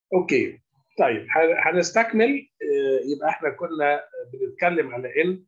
اوكي طيب هنستكمل يبقى احنا كنا بنتكلم على ان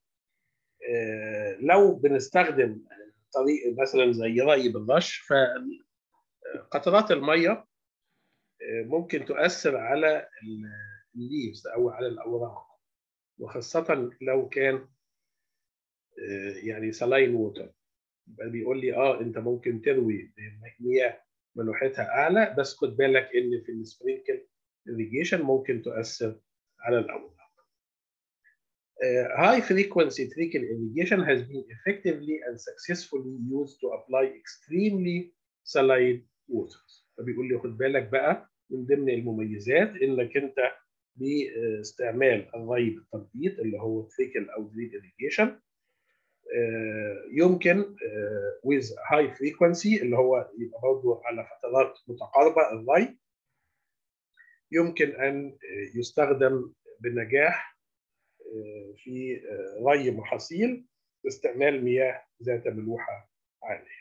لو بنستخدم طريق مثلا زي ري بالرش فقطرات الميه ممكن تؤثر على الليفز او على الاوراق وخاصه لو كان يعني سلاين ووتر يبقى بيقول لي اه انت ممكن تروي مياه ملوحتها اعلى بس خد بالك ان في السبرينكل irrigation ممكن تؤثر على الاوراق. Uh, high frequency trickle irrigation has been effectively and successfully used to apply extremely saline waters. فبيقول لي خد بالك بقى من ضمن المميزات انك انت باستعمال الري بالتنقيط اللي هو تريكل او دريد irrigation يمكن with high frequency اللي هو يبقى برضه على فترات متقاربه الري يمكن ان يستخدم بنجاح في ري محاصيل باستعمال مياه ذات ملوحه عاليه.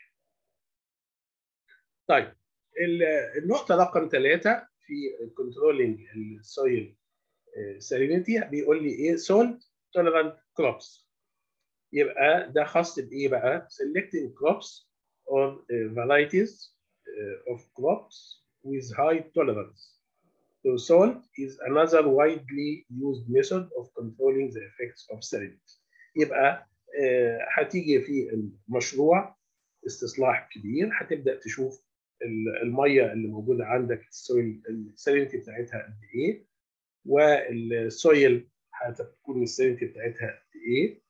طيب النقطه رقم ثلاثه في كنترولينج السويل سالينيتي بيقول لي ايه سولت tolerant crops يبقى ده خاص بايه بقى؟ selecting crops on varieties of crops with high tolerance. So salt is another widely used method of controlling the effects of salinity. يبقى هتيجي في المشروع استصلاح كبير هتبدا تشوف الميه اللي موجوده عندك السويل السالينيتي بتاعتها قد ايه والسويل هتكون السالينيتي بتاعتها قد ايه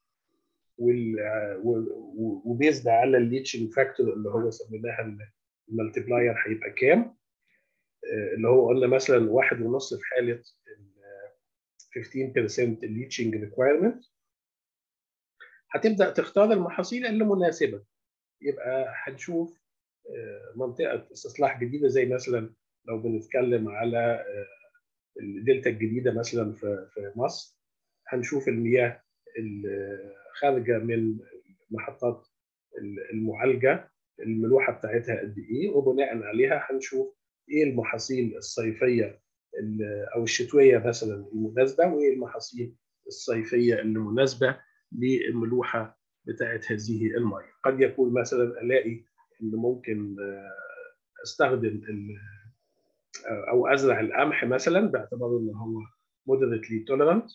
وبيزد على الليتشنج فاكتور اللي هو سميناها المالتيبلاير هيبقى كام اللي هو قلنا مثلا واحد ونص في حاله 15% الليتشنج ريكوايرمنت هتبدا تختار المحاصيل اللي مناسبه يبقى هنشوف منطقه استصلاح جديده زي مثلا لو بنتكلم على الدلتا الجديده مثلا في في مصر هنشوف المياه خارجه من محطات المعالجه الملوحه بتاعتها قد ايه وبناء عليها هنشوف ايه المحاصيل الصيفيه او الشتويه مثلا المناسبه وايه المحاصيل الصيفيه اللي مناسبه للملوحه بتاعت هذه الميه قد يكون مثلا الاقي ان ممكن استخدم او ازرع القمح مثلا باعتبار ان هو moderately tolerant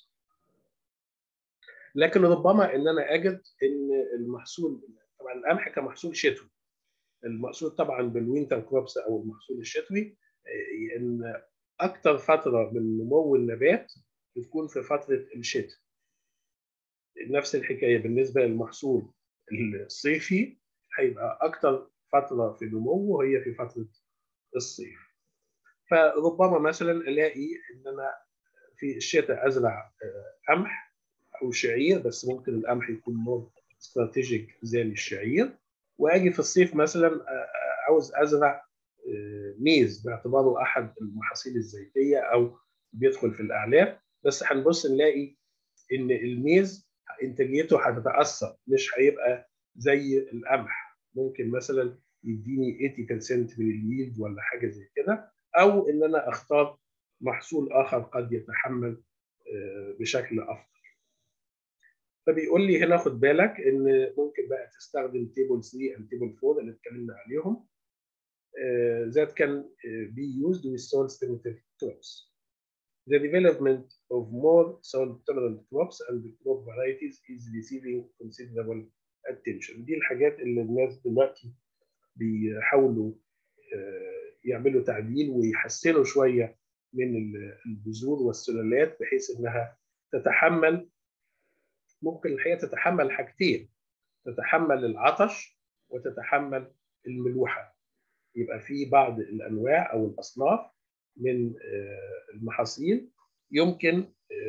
لكن ربما ان انا اجد ان المحصول طبعا القمح كمحصول شتوي المقصود طبعا بالوينتر كروبس او المحصول الشتوي ان اكثر فتره من نمو النبات بتكون في فتره الشتاء نفس الحكايه بالنسبه للمحصول الصيفي هيبقى اكثر فتره في نموه هي في فتره الصيف فربما مثلا الاقي ان انا في الشتاء ازرع قمح او شعير بس ممكن القمح يكون مور استراتيجيك زي الشعير واجي في الصيف مثلا عاوز ازرع ميز باعتباره احد المحاصيل الزيتيه او بيدخل في الاعلاف بس هنبص نلاقي ان الميز انتاجيته هتتاثر مش هيبقى زي القمح ممكن مثلا يديني 80% من اليلد ولا حاجه زي كده او ان انا اختار محصول اخر قد يتحمل بشكل افضل فبيقول لي هنا خد بالك ان ممكن بقى تستخدم تيبل 3 and تيبل 4 اللي اتكلمنا عليهم that can be used with soil stimulative crops. The development of more soil tolerant crops and crop varieties is receiving considerable attention. دي الحاجات اللي الناس دلوقتي بيحاولوا يعملوا تعديل ويحسنوا شويه من البذور والسلالات بحيث انها تتحمل ممكن الحقيقه تتحمل حاجتين تتحمل العطش وتتحمل الملوحه يبقى في بعض الانواع او الاصناف من المحاصيل يمكن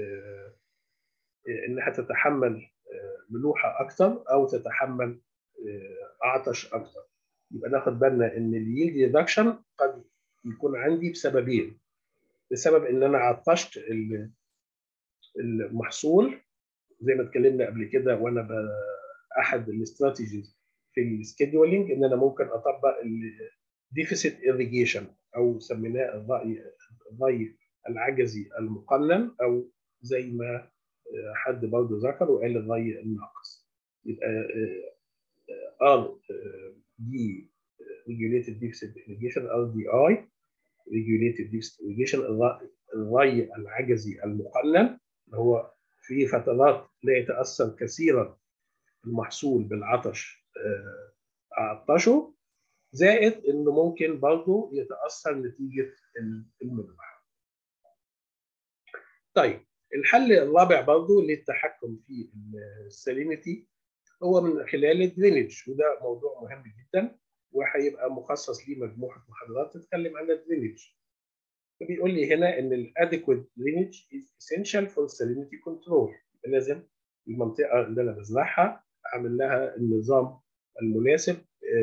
انها تتحمل ملوحه اكثر او تتحمل عطش اكثر يبقى ناخد بالنا ان اليلد ريدكشن قد يكون عندي بسببين بسبب ان انا عطشت المحصول زي ما اتكلمنا قبل كده وانا احد الاستراتيجيز في السكيدولينج ان انا ممكن اطبق الديفيسيت irrigation او سميناه الري الري العجزي المقنن او زي ما حد برضه ذكر وقال الري الناقص يبقى ار دي regulated deficit irrigation ار دي اي regulated deficit irrigation الري العجزي المقنن اللي هو في فترات لا يتاثر كثيرا المحصول بالعطش عطشه زائد انه ممكن برضه يتاثر نتيجه الملوحه. طيب الحل الرابع برضه للتحكم في السالينيتي هو من خلال الدرينج وده موضوع مهم جدا وهيبقى مخصص ليه مجموعه محاضرات تتكلم عن الدرينج. فبيقول لي هنا ان الادكويت درينج is essential for salinity control لازم المنطقه اللي انا بزرعها اعمل لها النظام المناسب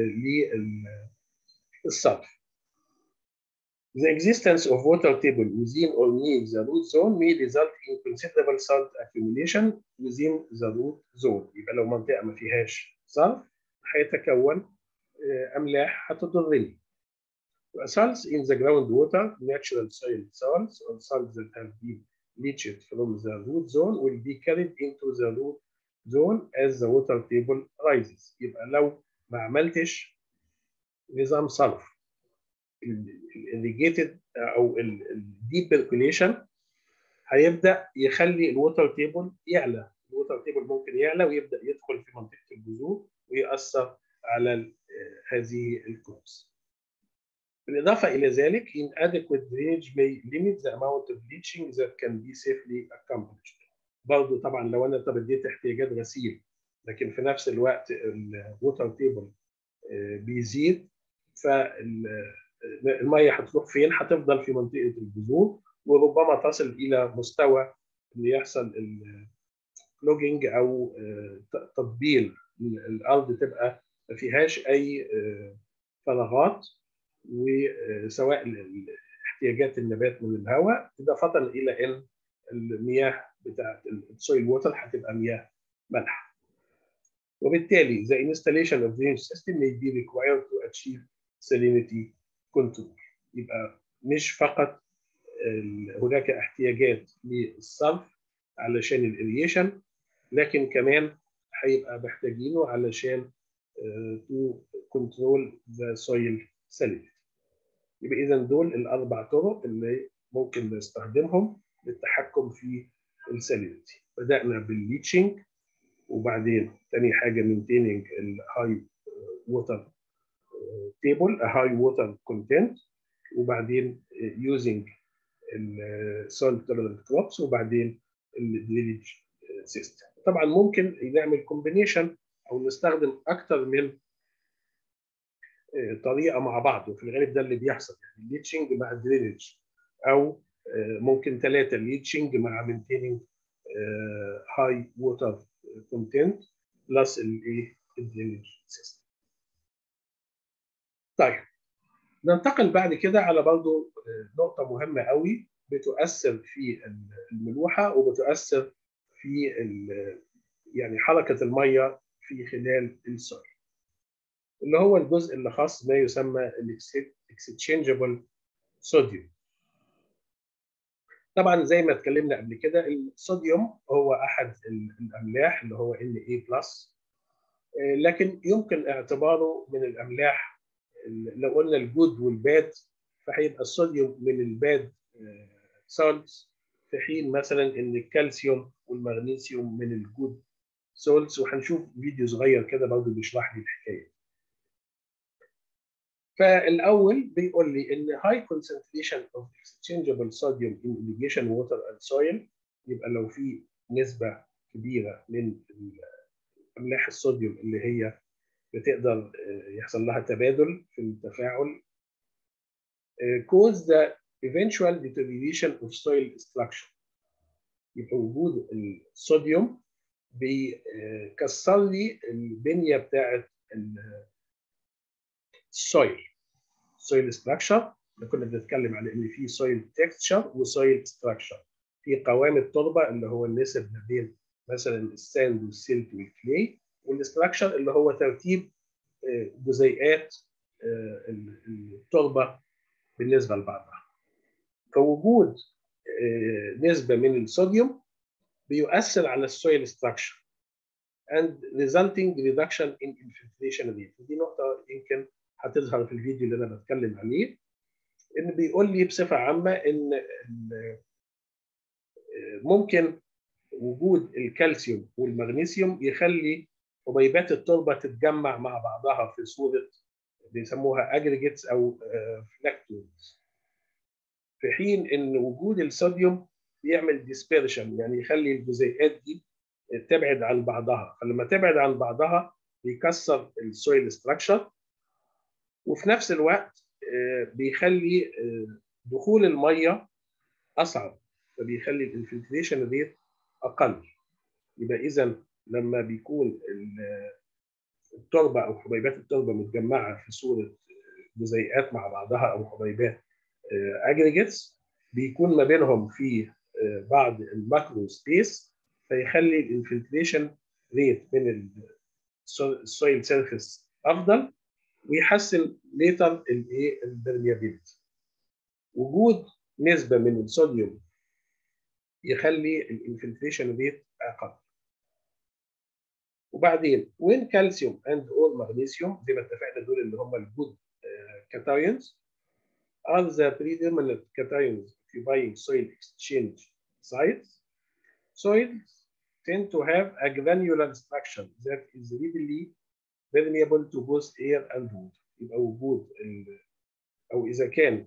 للصرف. The existence of water table within or near the root zone may result in considerable salt accumulation within the root zone. يبقى لو منطقة ما فيهاش صرف هيتكون أملاح هتضرني. Salts in the groundwater, natural soil salts or salts that have been leached from the root zone will be carried into the root zone as the water table rises. يبقى لو ما عملتش نظام صرف الirrigated او الديب بيركوليشن هيبدا يخلي الووتر تيبل يعلى الووتر تيبل ممكن يعلى ويبدا يدخل في منطقه الجذور ويأثر على هذه الكروبس بالإضافة إلى ذلك inadequate drainage may limit the amount of leaching that can be safely accomplished برضه طبعا لو أنا طب اديت احتياجات غسيل لكن في نفس الوقت الووتر تيبل بيزيد فالميه هتروح فين؟ هتفضل في منطقه الجذور وربما تصل الى مستوى ان يحصل الكلوجنج او تطبيل الارض تبقى ما فيهاش اي فراغات وسواء احتياجات النبات من الهواء اضافه الى ان المياه بتاعت السويل ووتر هتبقى مياه مالحه. وبالتالي the installation of drainage system may be required to achieve salinity control يبقى مش فقط هناك احتياجات للصرف علشان الاريشن لكن كمان هيبقى محتاجينه علشان to control the soil salinity يبقى اذا دول الاربع طرق اللي ممكن نستخدمهم للتحكم في السالينيتي بدانا بالليتشنج وبعدين تاني حاجه maintaining الهاي ووتر تيبل هاي ووتر كونتنت وبعدين using السول tolerant كروبس وبعدين الدرينج سيستم طبعا ممكن نعمل كومبينيشن او نستخدم اكثر من طريقه مع بعض وفي الغالب ده اللي بيحصل يعني الليتشنج مع الدرينج او ممكن ثلاثه الليتشنج مع maintaining هاي ووتر كونتنت بلس الايه الدرينج سيستم طيب ننتقل بعد كده على برضه نقطة مهمة قوي بتؤثر في الملوحة وبتؤثر في يعني حركة المية في خلال السويل اللي هو الجزء اللي خاص ما يسمى الاكستشينجبل صوديوم طبعا زي ما اتكلمنا قبل كده الصوديوم هو احد الاملاح اللي هو Na لكن يمكن اعتباره من الاملاح لو قلنا الجود والباد فهيبقى الصوديوم من الباد سولتس في حين مثلا ان الكالسيوم والمغنيسيوم من الجود سولتس وهنشوف فيديو صغير كده برضه بيشرح لي الحكايه. فالاول بيقول لي ان high concentration of exchangeable sodium in irrigation water and soil يبقى لو في نسبه كبيره من املاح الصوديوم اللي هي بتقدر يحصل لها تبادل في التفاعل cause the eventual deterioration of soil structure يبقى وجود الصوديوم بيكسر لي البنيه بتاعه السويل سويل ستراكشر اللي كنا بنتكلم على ان في سويل تكستشر وسويل ستراكشر في قوام التربه اللي هو النسب ما بين مثلا الساند والسيلت والكلي والاستراكشر اللي هو ترتيب جزيئات التربه بالنسبه لبعضها. فوجود نسبه من الصوديوم بيؤثر على السويل ستراكشر and resulting reduction in infiltration rate دي نقطه يمكن هتظهر في الفيديو اللي انا بتكلم عليه ان بيقول لي بصفه عامه ان ممكن وجود الكالسيوم والمغنيسيوم يخلي حبيبات التربه تتجمع مع بعضها في صوره بيسموها اجريجيتس او فلاكتونز في حين ان وجود الصوديوم بيعمل ديسبيرشن يعني يخلي الجزيئات دي تبعد عن بعضها فلما تبعد عن بعضها بيكسر السويل ستراكشر وفي نفس الوقت بيخلي دخول الميه اصعب فبيخلي الانفلتريشن ريت اقل يبقى اذا لما بيكون التربه او حبيبات التربه متجمعه في صوره جزيئات مع بعضها او حبيبات اجريجيتس بيكون ما بينهم في بعض الماكرو سبيس فيخلي الانفلتريشن ريت من السويل سيرفيس افضل ويحسن ليتر الايه البرميابيلتي وجود نسبه من الصوديوم يخلي الانفلتريشن ريت اقل وبعدين وين كالسيوم اند اور مغنيسيوم زي ما اتفقنا دول اللي هم الجود كاتايونز are the predominant cations occupying soil exchange sites soils tend to have a granular structure that is readily permeable to both air and water يبقى وجود او اذا كان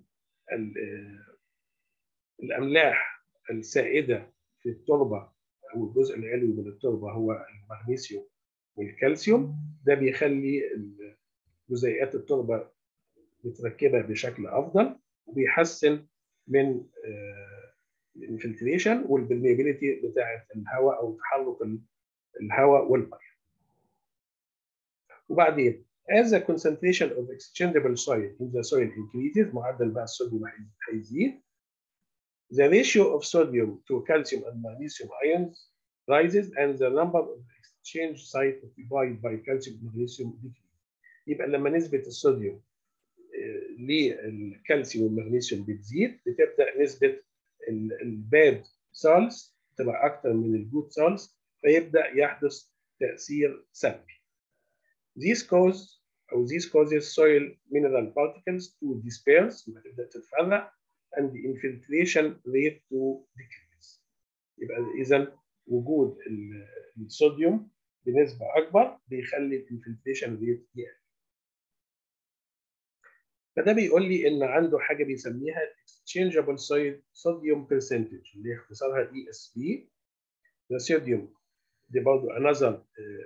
الاملاح السائده في التربه او الجزء العلوي من التربه هو المغنيسيوم والكالسيوم ده بيخلي جزيئات التربه متركبه بشكل افضل وبيحسن من الانفلتريشن والبرميابيليتي بتاعه الهواء او تحرك الهواء والميه. وبعدين as the concentration of exchangeable soil in the soil increases معدل بقى الصوديوم هيزيد the ratio of sodium to calcium and magnesium ions rises and the number of exchange sites occupied by calcium and magnesium decreases. يبقى لما نسبة الصوديوم للكالسيوم والمغنيسيوم بتزيد بتبدا نسبه الباد سالز تبقى اكتر من الجود سالز فيبدا يحدث تاثير سلبي. This cause او this causes soil mineral particles to disperse تبدا تتفرع and the infiltration rate to decrease. يبقى اذا وجود الصوديوم بنسبه اكبر بيخلي الانفلتريشن ريت يقل. فده بيقول لي ان عنده حاجه بيسميها exchangeable sodium percentage اللي هي اختصارها اي اس بي ده صوديوم دي برضه another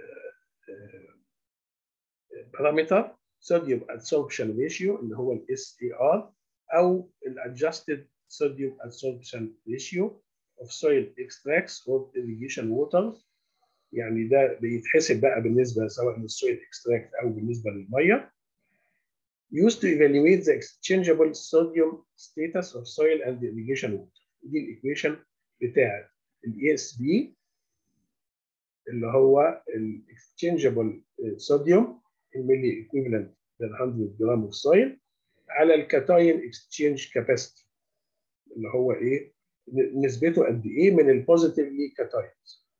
parameter sodium absorption ratio اللي هو الاس اي ار او adjusted sodium absorption ratio of soil extracts or irrigation waters يعني ده بيتحسب بقى بالنسبه سواء للسويل اكستراكت او بالنسبه للميه used to evaluate the exchangeable sodium status of soil and irrigation water. دي الايكويشن بتاعت الاي اس بي اللي هو الاكستشينجبل صوديوم الملي ايكويفالنت لل 100 جرام اوف سويل على الكاتاين اكستشينج كاباسيتي اللي هو ايه نسبته قد ايه من البوزيتيفلي كاتاينز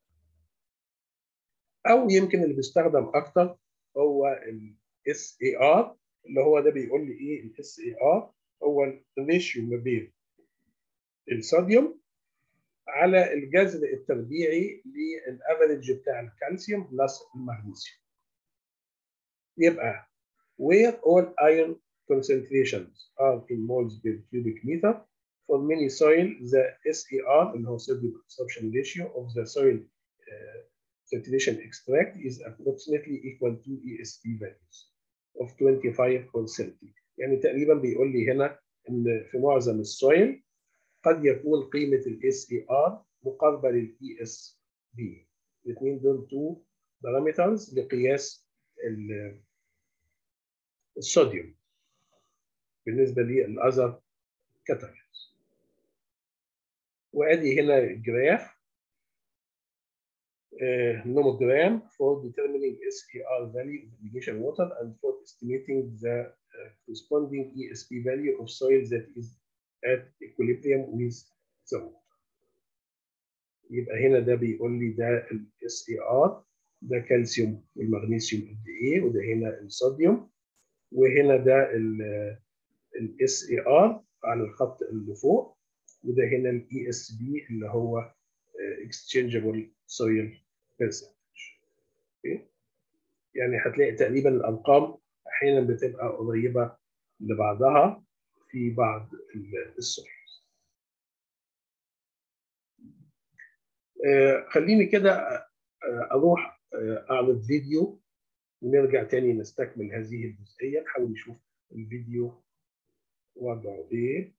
او يمكن اللي بيستخدم اكتر هو الاس اي ار اللي هو ده بيقول لي ايه الاس اي ار هو الريشيو ما بين الصوديوم على الجذر التربيعي للافريج بتاع الكالسيوم بلس المغنيسيوم يبقى where all iron concentrations are in moles per cubic meter for many soil the SAR اللي هو sodium absorption ratio of the soil uh, saturation extract is approximately equal to ESP values of 25% يعني تقريبا بيقول لي هنا ان في معظم السويل قد يكون قيمه الاس اي ار مقاربه للاي اس بي الاثنين دول تو بارامترز لقياس الصوديوم بالنسبه للاذر كاتايونز وادي هنا جراف uh, nomogram for determining SAR value of irrigation water and for estimating the uh, corresponding ESP value of soil that is at equilibrium with the water يبقى هنا ده بيقول لي ده الاس اي ار ده كالسيوم والمغنيسيوم قد ايه وده هنا الصوديوم وهنا ده الاس اي ار على الخط اللي فوق وده هنا الاي اس بي اللي هو اكستشينجبل سويل percentage يعني هتلاقي تقريبا الارقام احيانا بتبقى قريبه لبعضها في بعض الصور خليني كده اروح اعرض فيديو ونرجع تاني نستكمل هذه الجزئيه نحاول نشوف الفيديو وضعه ايه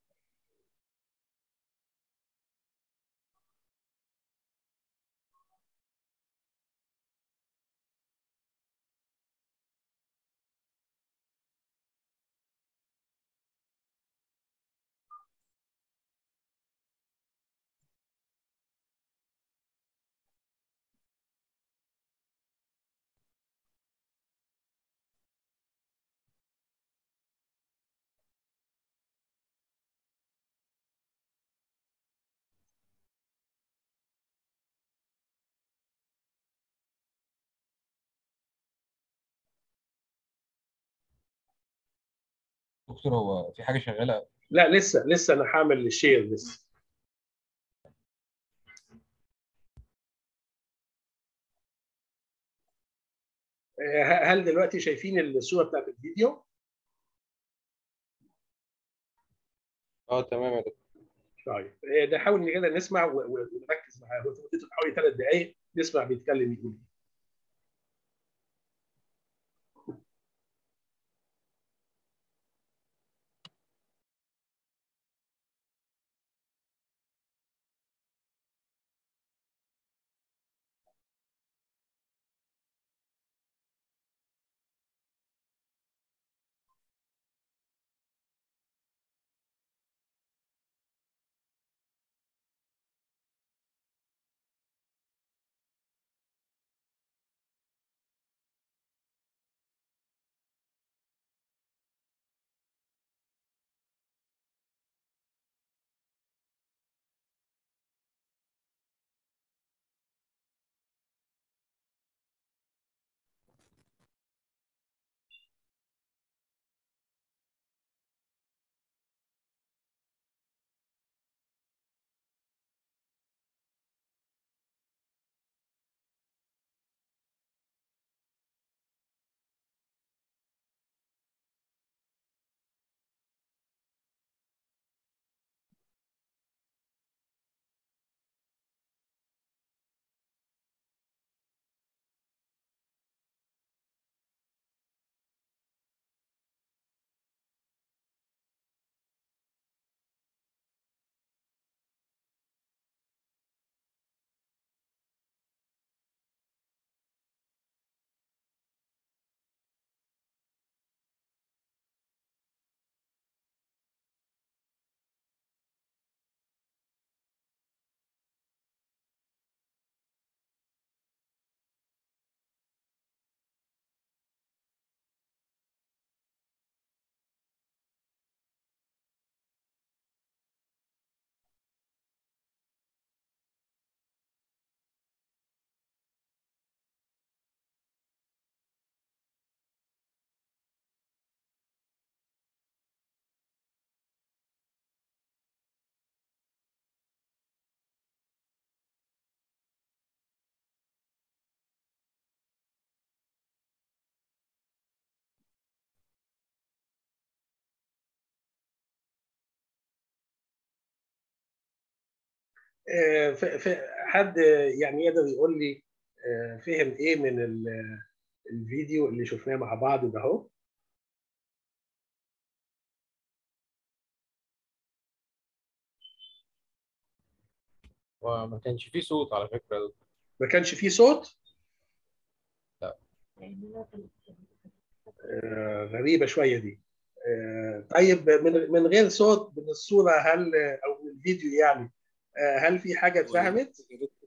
دكتور هو في حاجه شغاله لا لسه لسه انا هعمل الشير لسه هل دلوقتي شايفين الصوره بتاعت الفيديو؟ اه تمام يا دكتور طيب ده حاول كده نسمع ونركز معاه هو مدته حوالي ثلاث دقائق نسمع بيتكلم يقول ايه في حد يعني يقدر يقول لي فهم ايه من الفيديو اللي شفناه مع بعض ده اهو وما كانش فيه صوت على فكره ما كانش فيه صوت لا آه غريبه شويه دي آه طيب من من غير صوت من الصوره هل او من الفيديو يعني هل في حاجه اتفهمت؟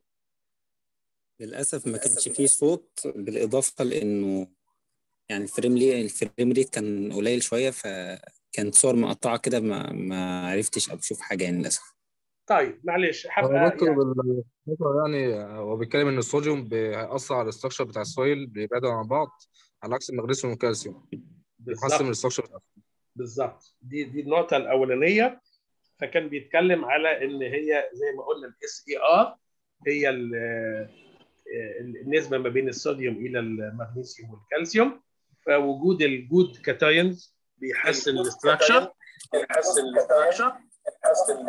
للاسف ما كانش فيه صوت بالاضافه لانه يعني الفريم لي الفريم ريت كان قليل شويه ف كانت صور مقطعة كده ما ما عرفتش أشوف حاجة يعني للأسف طيب معلش هو هبقى دكتور يعني بالنسبة يعني هو بيتكلم ان الصوديوم بيأثر على الاستراكشر بتاع السويل بيبعدوا عن بعض على عكس المغنيسيوم والكالسيوم بيحسن من بالظبط الاستراكشر بتاع بالظبط دي دي النقطه الاولانيه فكان بيتكلم على ان هي زي ما قلنا الاس اي ار هي ال- ال- النسبه ما بين الصوديوم الى المغنيسيوم والكالسيوم فوجود الجود كاتاينز بيحسن الاستراكشر بيحسن الاستراكشر بيحسن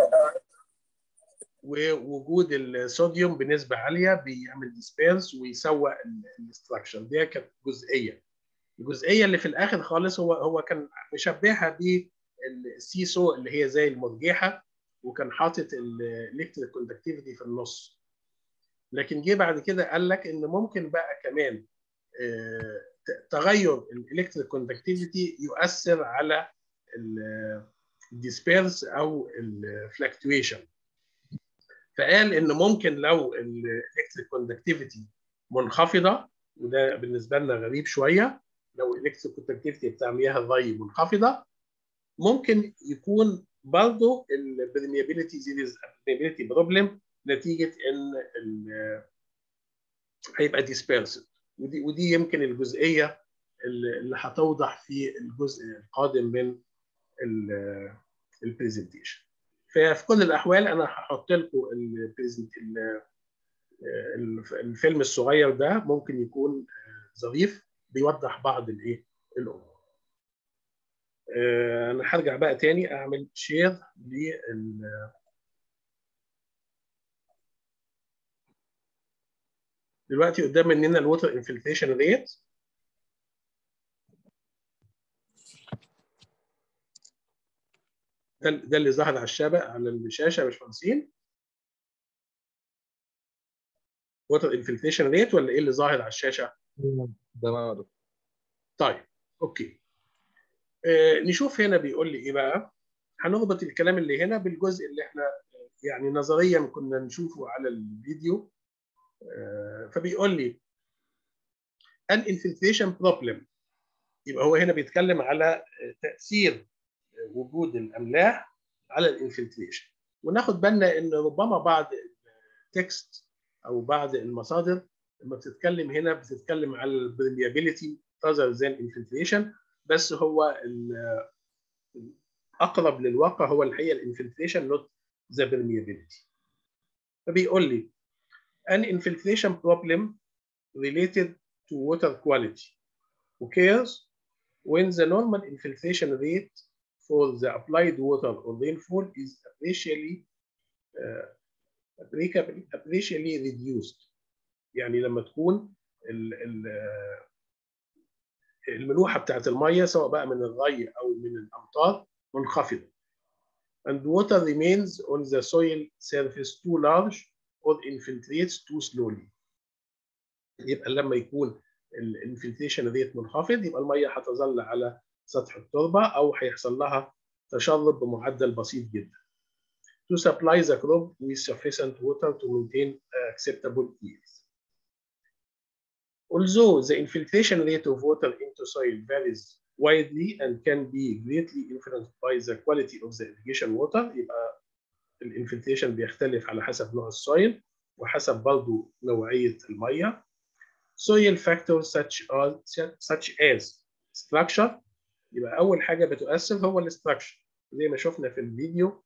ووجود الصوديوم بنسبه عاليه بيعمل ديسبيرس ويسوق الاستراكشر دي كانت جزئيه الجزئيه اللي في الاخر خالص هو هو كان مشبهها بالسيسو اللي هي زي المرجحه وكان حاطط الالكتريك كوندكتيفيتي في النص لكن جه بعد كده قال لك ان ممكن بقى كمان آه، ت- تغير الالكتريك كوندكتيفيتي يؤثر على الديسبيرس او الفلكتويشن فقال ان ممكن لو الالكتريك كوندكتيفيتي منخفضه وده بالنسبه لنا غريب شويه لو الالكتريك كوندكتيفيتي بتاع مياه الري منخفضه ممكن يكون برضه البرميابيلتي زيريز برميابيلتي بروبلم نتيجه ان ال- هيبقى ديسبيرسد ودي ودي يمكن الجزئيه اللي اللي هتوضح في الجزء القادم من البرزنتيشن ففي كل الاحوال انا هحط لكم البريزنت الفيلم الصغير ده ممكن يكون ظريف بيوضح بعض الايه الامور آه، انا هرجع بقى تاني اعمل شير لل دلوقتي قدام مننا الووتر انفلتريشن ريت ده ده اللي ظهر على الشبكه على الشاشه يا باشمهندسين ووتر انفلتريشن ريت ولا ايه اللي ظاهر على الشاشه؟ تمام يا دكتور طيب اوكي آه نشوف هنا بيقول لي ايه بقى هنربط الكلام اللي هنا بالجزء اللي احنا آه، يعني نظريا كنا نشوفه على الفيديو آه فبيقول لي an infiltration problem يبقى هو هنا بيتكلم على آه، تاثير آه، وجود الاملاح على الانفلتريشن وناخد بالنا ان ربما بعض التكست او بعض المصادر لما بتتكلم هنا بتتكلم على البرميابيليتي rather than infiltration بس هو ال- اقرب للواقع هو الحقيقه الانفلتريشن نوت ذا permeability فبيقول لي an infiltration problem related to water quality occurs when the normal infiltration rate for the applied water or rainfall is appreciably uh, appreciably appreciably reduced يعني لما تكون ال ال الملوحه بتاعت الميه سواء بقى من الري او من الامطار منخفضه and water remains on the soil surface too large or infiltrates too slowly يبقى لما يكون الانفلتريشن ريت منخفض يبقى الميه هتظل على سطح التربه او هيحصل لها تشرب بمعدل بسيط جدا to supply the crop with sufficient water to maintain acceptable yields. Although the infiltration rate of water into soil varies widely and can be greatly influenced by the quality of the irrigation water يبقى الانفلتريشن بيختلف على حسب نوع السويل وحسب برضه نوعية المية. Soil factors such as such as structure يبقى أول حاجة بتؤثر هو الاستراكشر زي ما شفنا في الفيديو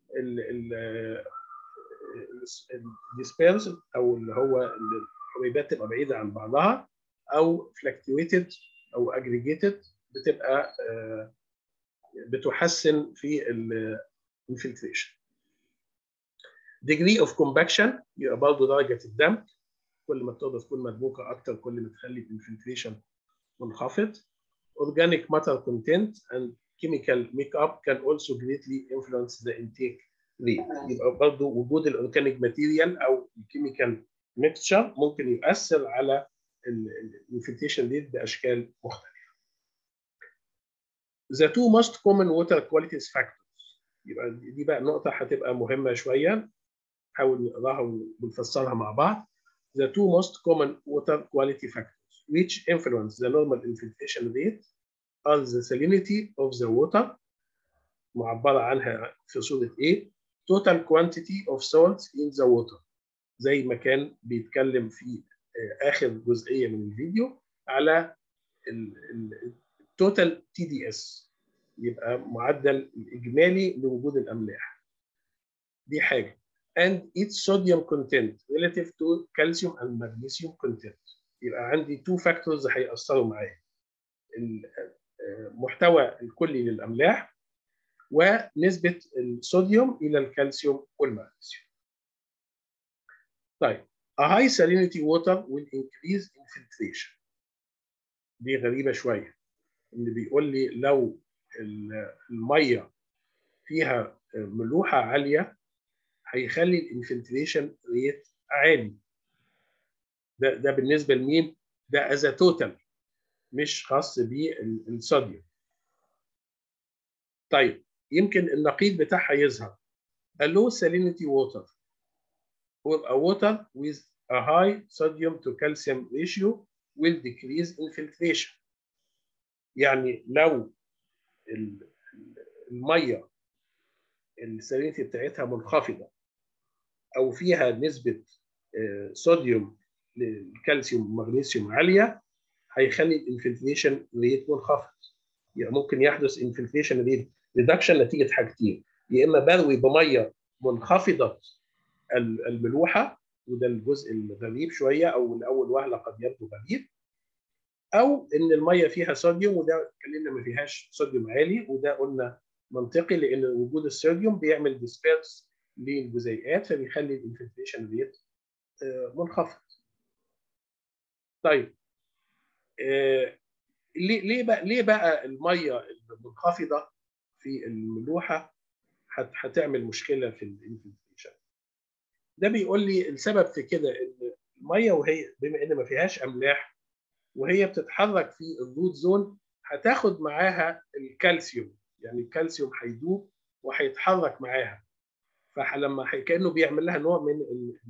الديسبيرس او اللي هو الحبيبات تبقى بعيده عن بعضها او فلكتويتد او اجريجيتد بتبقى آه، بتحسن في الانفلتريشن degree of compaction يبقى برضه درجه الدمج كل ما التربه تكون مدموجه اكتر كل ما تخلي الانفلتريشن منخفض organic matter content and chemical makeup can also greatly influence the intake rate يبقى برضه وجود الاورجانيك ماتيريال او الكيميكال ميكستشر ممكن يؤثر على الانفلتريشن ريت باشكال مختلفه. The two most common water quality factors يبقى دي بقى نقطة هتبقى مهمة شوية نحاول نقراها ونفسرها مع بعض. The two most common water quality factors which influence the normal infiltration rate are the salinity of the water معبره عنها في صوره ايه؟ total quantity of salts in the water زي ما كان بيتكلم في اخر جزئيه من الفيديو على التوتال تي دي اس يبقى معدل الاجمالي لوجود الاملاح دي حاجه and its sodium content relative to calcium and magnesium content يبقى عندي تو فاكتورز هيأثروا معايا المحتوى الكلي للاملاح ونسبه الصوديوم الى الكالسيوم والمغنيسيوم طيب a high salinity water will increase infiltration دي غريبه شويه ان بيقول لي لو الميه فيها ملوحه عاليه هيخلي الانفلتريشن ريت عالي ده ده بالنسبه لمين؟ ده از توتال مش خاص بالصوديوم طيب يمكن النقيض بتاعها يظهر a low salinity water or a water with a high sodium to calcium ratio will decrease infiltration يعني لو الميه السالينيتي بتاعتها منخفضه او فيها نسبه صوديوم للكالسيوم والمغنيسيوم عاليه هيخلي الانفلتريشن ريت منخفض يعني ممكن يحدث انفلتريشن ريت ريدكشن نتيجه حاجتين يا اما بروي بميه منخفضه الملوحه وده الجزء الغريب شويه او لاول وهله قد يبدو غريب او ان الميه فيها صوديوم وده اتكلمنا ما فيهاش صوديوم عالي وده قلنا منطقي لان وجود الصوديوم بيعمل ديسبيرس للجزيئات فبيخلي الانفلتريشن ريت منخفض. طيب آه ليه ليه بقى ليه بقى الميه المنخفضه في الملوحه هتعمل مشكله في الانفلتريشن؟ ده بيقول لي السبب في كده ان الميه وهي بما ان ما فيهاش املاح وهي بتتحرك في الروت زون هتاخد معاها الكالسيوم يعني الكالسيوم هيدوب وهيتحرك معاها فلما حي... كانه بيعمل لها نوع من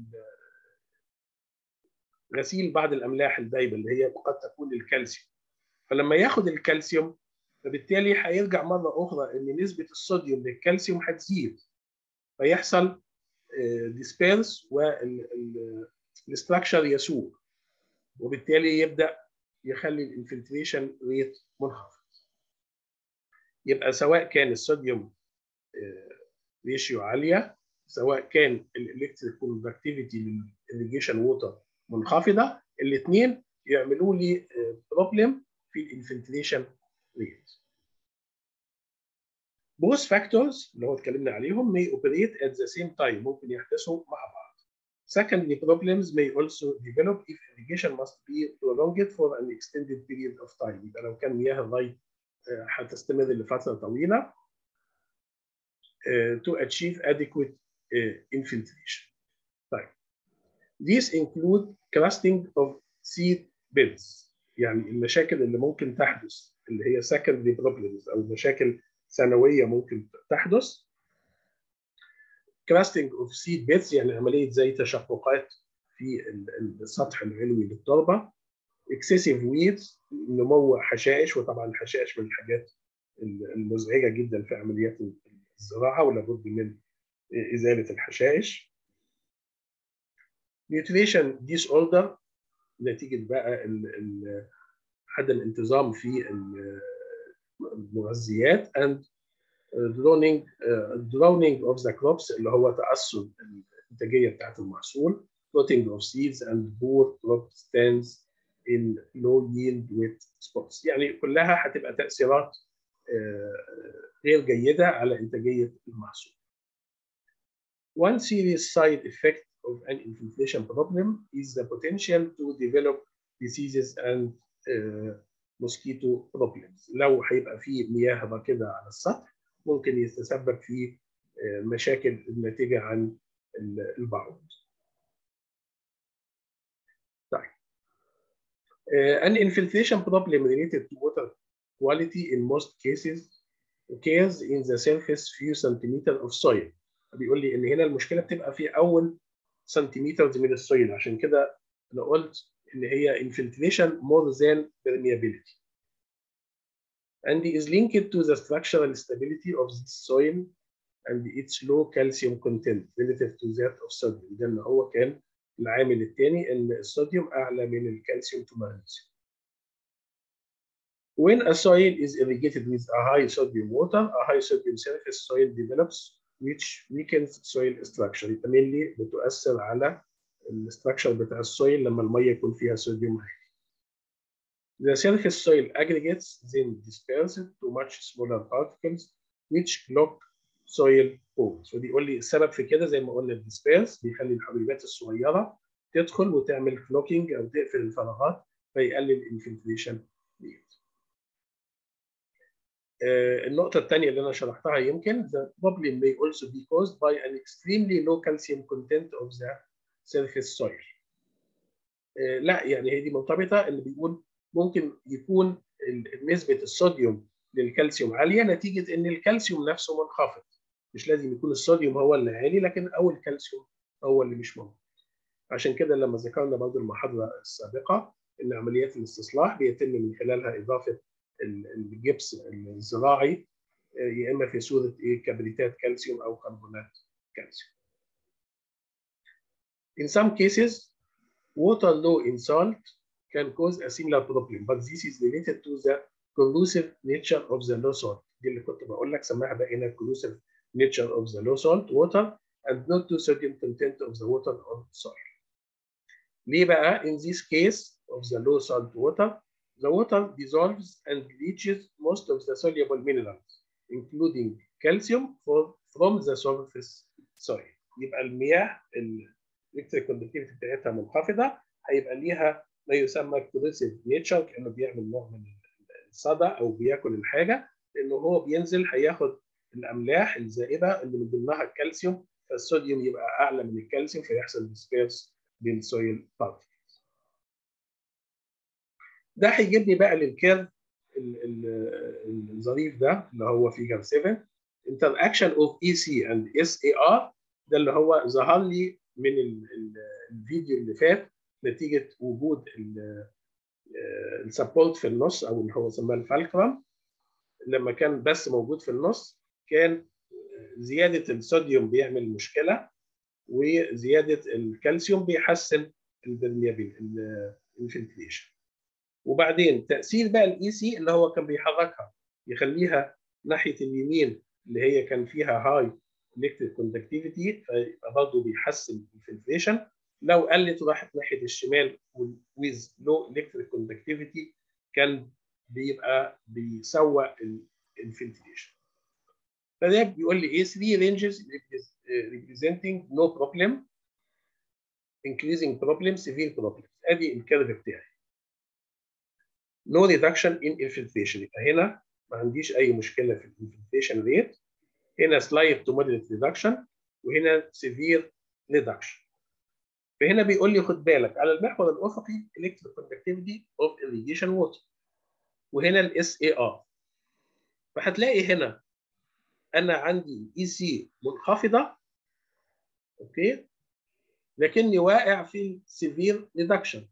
غسيل بعض الاملاح الدايبه اللي هي قد تكون الكالسيوم فلما ياخد الكالسيوم فبالتالي هيرجع مره اخرى ان نسبه الصوديوم للكالسيوم هتزيد فيحصل ديسبيرس والاستراكشر يسوق وبالتالي يبدا يخلي الانفلتريشن ريت منخفض يبقى سواء كان الصوديوم ريشيو عاليه سواء كان الالكتريك كوندكتيفيتي للirrigation ووتر منخفضه الاثنين يعملوا لي بروبلم في الانفلتريشن ريت both factors اللي هو اتكلمنا عليهم may operate at the same time ممكن يحدثوا مع بعض Secondly, problems may also develop if irrigation must be prolonged for an extended period of time. يبقى لو كان مياه الري هتستمر لفترة طويلة to achieve adequate infiltration. طيب. These include crusting of seed beds يعني المشاكل اللي ممكن تحدث اللي هي secondary problems أو مشاكل ثانوية ممكن تحدث crusting of seed beds يعني عملية زي تشققات في السطح العلوي للتربة excessive weeds نمو حشائش وطبعا الحشائش من الحاجات المزعجة جدا في عمليات الزراعة ولابد من إزالة الحشائش nutrition disorder نتيجة بقى عدم انتظام في المغذيات and drowning uh, drowning of the crops اللي هو تأثر الإنتاجية بتاعت المحصول rotting of seeds and poor crop stands in low yield wet spots يعني كلها هتبقى تأثيرات غير جيدة على إنتاجية المحصول. One serious side effect of an infiltration problem is the potential to develop diseases and uh, mosquito problems. لو هيبقى في مياه راكدة على السطح ممكن يتسبب في مشاكل الناتجة عن البعوض. طيب. An infiltration problem related to water quality in most cases occurs in the surface few centimeter of soil. بيقول لي ان هنا المشكله بتبقى في اول سنتيمتر من السويل عشان كده انا قلت ان هي infiltration more than permeability. and is linked to the structural stability of the soil and its low calcium content relative to that of sodium ده اللي هو كان العامل الثاني ان الصوديوم اعلى من الكالسيوم to magnesium. When a soil is irrigated with a high sodium water, a high sodium surface soil develops which weakens soil structure. يبقى mainly بتؤثر على الستراكشر بتاع السويل لما الميه يكون فيها صوديوم عالي. The surface soil aggregates then disperse to much smaller particles which block soil pores. ودي يقول لي السبب في كده زي ما قلنا الديسبيرس بيخلي الحبيبات الصغيره تدخل وتعمل فلوكينج او تقفل الفراغات فيقلل الانفلتريشن ديت. آه، النقطة الثانية اللي أنا شرحتها يمكن the problem may also be caused by an extremely low calcium content of the surface soil. آه، لا يعني هي دي مرتبطة اللي بيقول ممكن يكون ال- نسبة الصوديوم للكالسيوم عالية نتيجة إن الكالسيوم نفسه منخفض. مش لازم يكون الصوديوم هو اللي عالي لكن أو الكالسيوم هو اللي مش موجود. عشان كده لما ذكرنا برضه المحاضرة السابقة إن عمليات الاستصلاح بيتم من خلالها إضافة ال- الجبس الزراعي آه، يا اما في صوره ايه كبريتات كالسيوم او كربونات كالسيوم. In some cases, water low in salt can cause a similar problem, but this is related to the corrosive nature of the low salt. دي اللي كنت بقول لك سماها بقى هنا corrosive nature of the low salt water and not to sodium content of the water on soil. ليه بقى؟ In this case of the low salt water, the water dissolves and leaches most of the soluble minerals, including calcium for, from the surface soil. يبقى المياه الالكتريك كوندكتيفيتي بتاعتها منخفضه هيبقى ليها ما يسمى كوريسيف نيتشر كانه بيعمل نوع من الصدى او بياكل الحاجه لانه هو بينزل هياخد الاملاح الزائده اللي من ضمنها الكالسيوم فالصوديوم يبقى اعلى من الكالسيوم فيحصل ديسبيرس للسويل بارتكلز. ده هيجيبني بقى للكيرف ال- ال- الظريف ده اللي هو فيجر 7 interaction of EC and SAR ده اللي هو ظهر لي من ال- ال- الفيديو اللي فات نتيجه وجود السبورت في النص او اللي هو سماه الفالكرام لما كان بس موجود في النص كان زياده الصوديوم بيعمل مشكله وزياده الكالسيوم بيحسن البرميابيل الانفلتريشن وبعدين تاثير بقى الاي سي اللي هو كان بيحركها يخليها ناحيه اليمين اللي هي كان فيها هاي الكتريك كوندكتيفيتي فيبقى برضه بيحسن الفلتريشن لو قلت راحت ناحيه الشمال ويز لو الكتريك كوندكتيفيتي كان بيبقى بيسوق الفلتريشن فده بيقول لي ايه 3 ranges representing no problem increasing problem severe problem ادي الكيرف بتاعي no reduction in infiltration يبقى هنا ما عنديش اي مشكله في الانفلتريشن ريت هنا slight to moderate reduction وهنا severe reduction فهنا بيقول لي خد بالك على المحور الافقي electric conductivity of irrigation water وهنا الاس اي ار فهتلاقي هنا انا عندي اي سي منخفضه اوكي لكني واقع في سيفير ريدكشن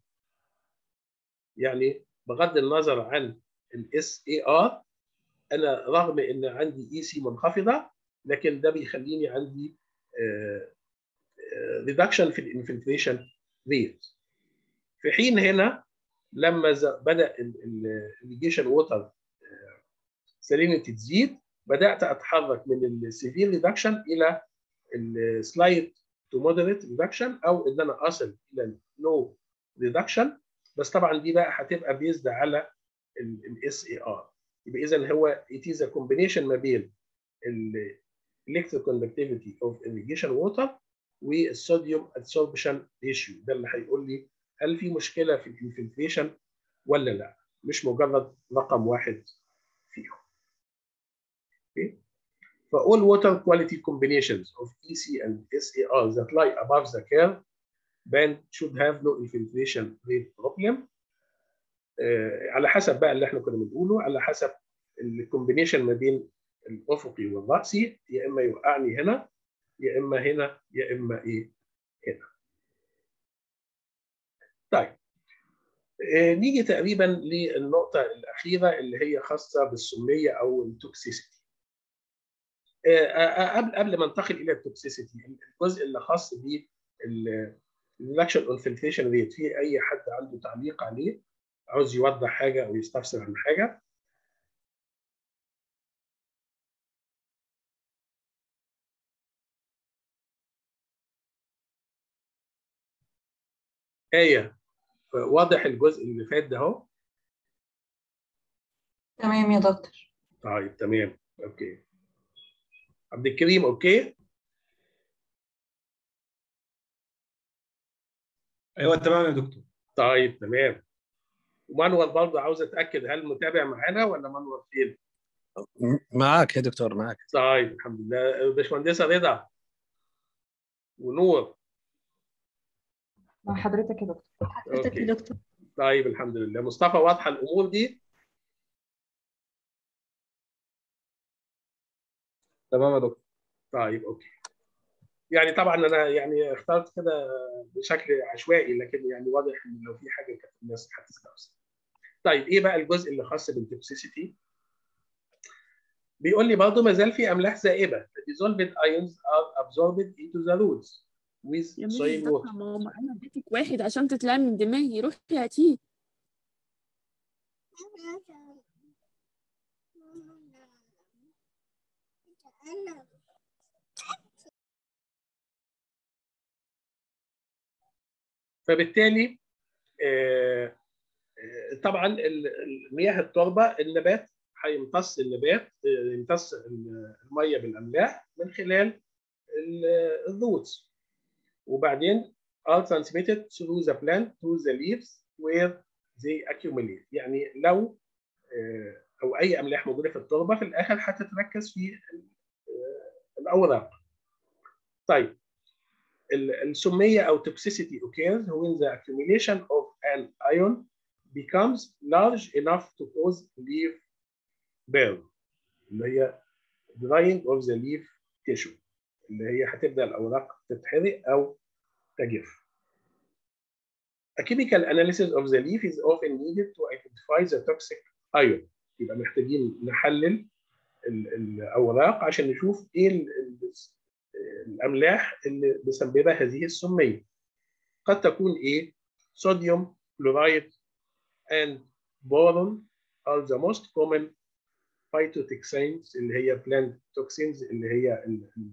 يعني بغض النظر عن الاس اي ار انا رغم ان عندي اي سي منخفضه لكن ده بيخليني عندي ريدكشن في الانفلتريشن ريت في حين هنا لما بدا الريجيشن ووتر سالينيتي تزيد بدات اتحرك من السيفير ريدكشن الى السلايت تو مودريت ريدكشن او ان انا اصل الى لو ريدكشن بس طبعا دي بقى هتبقى بيزد على الاس اي ار يبقى اذا هو it is a combination ما بين ال electric conductivity of irrigation water والصوديوم absorption ratio ده اللي هيقول لي هل في مشكله في الانفلتريشن ولا لا مش مجرد رقم واحد فيهم. Okay. For all water quality combinations of EC and SAR that lie above the curve band should have no infiltration rate problem. آه على حسب بقى اللي احنا كنا بنقوله على حسب الكومبينيشن ما بين الافقي والراسي يا اما يوقعني هنا يا اما هنا يا اما ايه هنا. طيب آه، نيجي تقريبا للنقطة الأخيرة اللي هي خاصة بالسمية أو التوكسيسيتي. آه، آه، قبل قبل ما انتقل إلى التوكسيسيتي الجزء اللي خاص بالريدكشن اون فلتريشن ريت في أي حد عنده تعليق عليه عاوز يوضح حاجة أو يستفسر عن حاجة آية واضح الجزء اللي فات ده اهو تمام يا دكتور طيب تمام اوكي عبد الكريم اوكي ايوه تمام يا دكتور طيب تمام ومانوال برضه عاوز اتاكد هل متابع معانا ولا مانوال فين؟ معاك يا دكتور معاك طيب الحمد لله باشمهندسه رضا ونور مع حضرتك يا دكتور حضرتك أوكي. يا دكتور طيب الحمد لله مصطفى واضحه الامور دي تمام يا دكتور طيب اوكي يعني طبعا انا يعني اخترت كده بشكل عشوائي لكن يعني واضح ان لو في حاجه كانت الناس هتستفسر. طيب ايه بقى الجزء اللي خاص بالتوكسيسيتي؟ بيقول لي برضه ما زال في املاح زائبه dissolved ions are absorbed into the roots with يا ميس soil دكتور water. ماما انا اديتك واحد عشان تطلعي من دماغي روحي هاتيه فبالتالي آه، آه، طبعا ال- ال- مياه التربه النبات هيمتص النبات آه، يمتص ال- الميه بالاملاح من خلال ال- الروتس وبعدين are transmitted through the plant to the leaves where they accumulate يعني لو آه، او اي املاح موجوده في التربه في الاخر هتتركز في ال- آه، الاوراق طيب ال- السميه او toxicity occurs when the accumulation of an ion becomes large enough to cause leaf burn اللي هي drying of the leaf tissue اللي هي هتبدا الاوراق تتحرق او تجف. A chemical analysis of the leaf is often needed to identify the toxic ion. يبقى محتاجين نحلل ال- الاوراق عشان نشوف ايه ال- ال- الاملاح اللي مسببه هذه السميه. قد تكون ايه؟ صوديوم كلورايد and boron are the most common phytotoxins اللي هي plant toxins اللي هي ال-